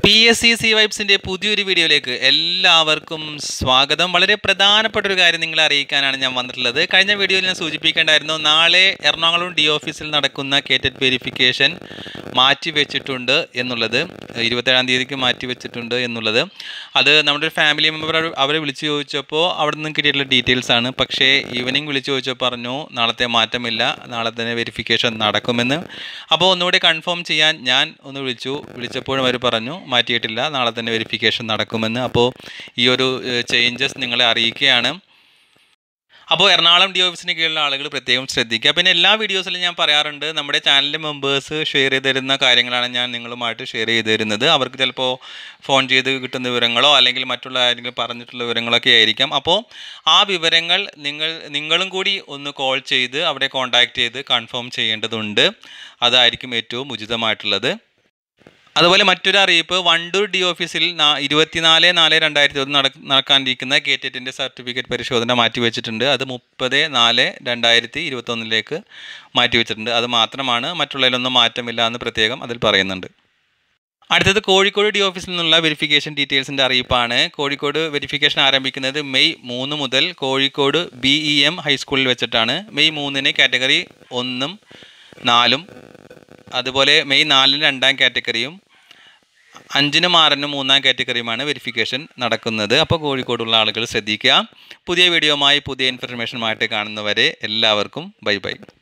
P S C C വൈബ്സിൻ്റെ പുതിയൊരു വീഡിയോയിലേക്ക് എല്ലാവർക്കും സ്വാഗതം വളരെ പ്രധാനപ്പെട്ട ഒരു കാര്യം നിങ്ങളെ അറിയിക്കാനാണ് ഞാൻ വന്നിട്ടുള്ളത് കഴിഞ്ഞ വീഡിയോയിൽ ഞാൻ സൂചിപ്പിക്കേണ്ടായിരുന്നു നാളെ എറണാകുളം ഡി ഓഫീസിൽ നടക്കുന്ന കേറ്റഡ് വെരിഫിക്കേഷൻ മാറ്റി വെച്ചിട്ടുണ്ട് എന്നുള്ളത് ഇരുപത്തേഴാം തീയതിക്ക് മാറ്റി വെച്ചിട്ടുണ്ട് എന്നുള്ളത് അത് നമ്മുടെ ഒരു ഫാമിലി മെമ്പർ അവരെ വിളിച്ചു ചോദിച്ചപ്പോൾ അവിടെ നിന്ന് കിട്ടിയിട്ടുള്ള ഡീറ്റെയിൽസ് ആണ് പക്ഷേ ഈവനിങ് വിളിച്ചു ചോദിച്ചപ്പോൾ പറഞ്ഞു നാളത്തെ മാറ്റമില്ല നാളെ തന്നെ വെരിഫിക്കേഷൻ നടക്കുമെന്ന് അപ്പോൾ ഒന്നുകൂടി കൺഫേം ചെയ്യാൻ ഞാൻ ഒന്ന് വിളിച്ചു വിളിച്ചപ്പോഴും അവർ പറഞ്ഞു മാറ്റിയിട്ടില്ല നാളെ തന്നെ വെരിഫിക്കേഷൻ നടക്കുമെന്ന് അപ്പോൾ ഈ ഒരു ചേഞ്ചസ് നിങ്ങളെ അറിയിക്കുകയാണ് അപ്പോൾ എറണാകുളം ഡി ഓഫീസിന് കീഴിലുള്ള ആളുകൾ പ്രത്യേകം ശ്രദ്ധിക്കുക പിന്നെ എല്ലാ വീഡിയോസിലും ഞാൻ പറയാറുണ്ട് നമ്മുടെ ചാനലിലെ മെമ്പേഴ്സ് ഷെയർ ചെയ്ത് തരുന്ന കാര്യങ്ങളാണ് ഞാൻ നിങ്ങളുമായിട്ട് ഷെയർ ചെയ്ത് തരുന്നത് അവർക്ക് ചിലപ്പോൾ ഫോൺ ചെയ്ത് കിട്ടുന്ന വിവരങ്ങളോ അല്ലെങ്കിൽ മറ്റുള്ള ആരെങ്കിലും പറഞ്ഞിട്ടുള്ള വിവരങ്ങളൊക്കെ ആയിരിക്കാം അപ്പോൾ ആ വിവരങ്ങൾ നിങ്ങൾ നിങ്ങളും കൂടി ഒന്ന് കോൾ ചെയ്ത് അവിടെ കോൺടാക്റ്റ് ചെയ്ത് കൺഫേം ചെയ്യേണ്ടതുണ്ട് അതായിരിക്കും ഏറ്റവും ഉചിതമായിട്ടുള്ളത് അതുപോലെ മറ്റൊരു അറിയിപ്പ് വണ്ടൂർ ഡി ഓഫീസിൽ നാ- ഇരുപത്തിനാല് നാല് രണ്ടായിരത്തി ഇരുപത് നട നടക്കാനിരിക്കുന്ന കേറ്ററ്റിൻ്റെ സർട്ടിഫിക്കറ്റ് പരിശോധന മാറ്റിവെച്ചിട്ടുണ്ട് അത് മുപ്പത് നാല് രണ്ടായിരത്തി ഇരുപത്തൊന്നിലേക്ക് മാറ്റിവെച്ചിട്ടുണ്ട് അത് മാത്രമാണ് മറ്റുള്ളതിലൊന്നും മാറ്റമില്ല എന്ന് പ്രത്യേകം അതിൽ പറയുന്നുണ്ട് അടുത്തത് കോഴിക്കോട് ഡി ഓഫീസിൽ നിന്നുള്ള വെരിഫിക്കേഷൻ ഡീറ്റെയിൽസിൻ്റെ അറിയിപ്പാണ് കോഴിക്കോട് വെരിഫിക്കേഷൻ ആരംഭിക്കുന്നത് മെയ് മൂന്ന് മുതൽ കോഴിക്കോട് ബി ഇ എം ഹൈസ്കൂളിൽ വെച്ചിട്ടാണ് മെയ് മൂന്നിന് കാറ്റഗറി ഒന്നും നാലും അതുപോലെ മെയ് നാലിന് രണ്ടാം കാറ്റഗറിയും അഞ്ചിനും ആറിനും മൂന്നാം കാറ്റഗറിയുമാണ് വെരിഫിക്കേഷൻ നടക്കുന്നത് അപ്പോൾ കോഴിക്കോടുള്ള ആളുകൾ ശ്രദ്ധിക്കുക പുതിയ വീഡിയോയുമായി പുതിയ ഇൻഫർമേഷനുമായിട്ട് കാണുന്നവരെ എല്ലാവർക്കും ബൈ ബൈ